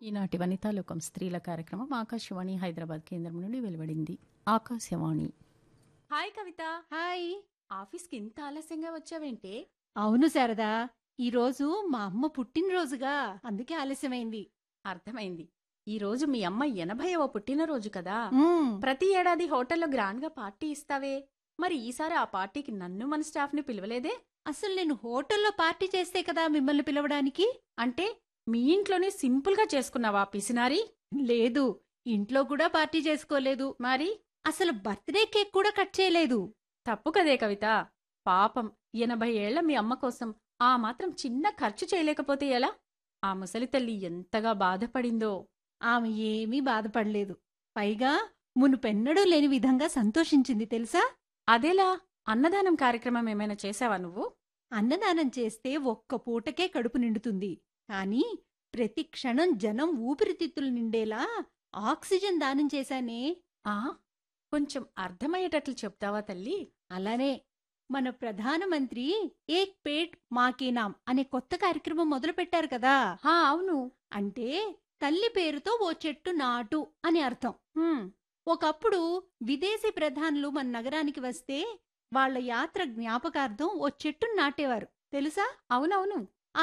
ఈనాటి వనితాలోకం స్త్రీల కార్యక్రమం ఆకాశవాణి హైదరాబాద్ కేంద్రం నుండి వెలువడింది ఆకాశవాణి హాయ్ కవిత హాయ్ ఆఫీస్కి ఇంత ఆలస్యంగా వచ్చావేంటే అవును శారదా ఈరోజు మా అమ్మ పుట్టినరోజుగా అందుకే ఆలస్యమైంది అర్థమైంది ఈ రోజు మీ అమ్మ ఎనభైవ పుట్టినరోజు కదా మ్మ్. ప్రతి ఏడాది హోటల్లో గ్రాండ్ గా పార్టీ ఇస్తావే మరి ఈసారి ఆ పార్టీకి నన్ను మన స్టాఫ్ ని పిలవలేదే అసలు నేను హోటల్లో పార్టీ చేస్తే కదా మిమ్మల్ని పిలవడానికి అంటే మీ ఇంట్లోనే సింపుల్ గా చేసుకున్నావా పిసినారి లేదు ఇంట్లో కూడా పార్టీ చేసుకోలేదు మరి అసలు బర్త్డే కేక్ కూడా కట్ చేయలేదు తప్పు కదే కవిత పాపం ఎనభై ఏళ్ల మీ అమ్మ కోసం ఆ మాత్రం చిన్న ఖర్చు చేయలేకపోతే ఎలా ఆ ముసలి తల్లి ఎంతగా బాధపడిందో ఆమె ఏమీ బాధపడలేదు పైగా మునుపెన్నడూ లేని విధంగా సంతోషించింది తెలుసా అదేలా అన్నదానం కార్యక్రమం ఏమైనా చేశావా నువ్వు అన్నదానం చేస్తే ఒక్క పూటకే కడుపు నిండుతుంది కానీ ప్రతి క్షణం జనం ఊపిరితిత్తులు నిండేలా ఆక్సిజన్ దానం చేశానే ఆ కొంచెం అర్థమయ్యేటట్లు చెప్తావా తల్లి అలానే మన ప్రధానమంత్రి ఏక్ పేట్ మాకే నామ్ అనే కొత్త కార్యక్రమం మొదలుపెట్టారు కదా హా అవును అంటే తల్లి పేరుతో ఓ చెట్టు నాటు అని అర్థం హ్మ్, ఒకప్పుడు విదేశీ ప్రధానులు మన నగరానికి వస్తే వాళ్ళ యాత్ర జ్ఞాపకార్థం ఓ చెట్టును నాటేవారు తెలుసా అవునవును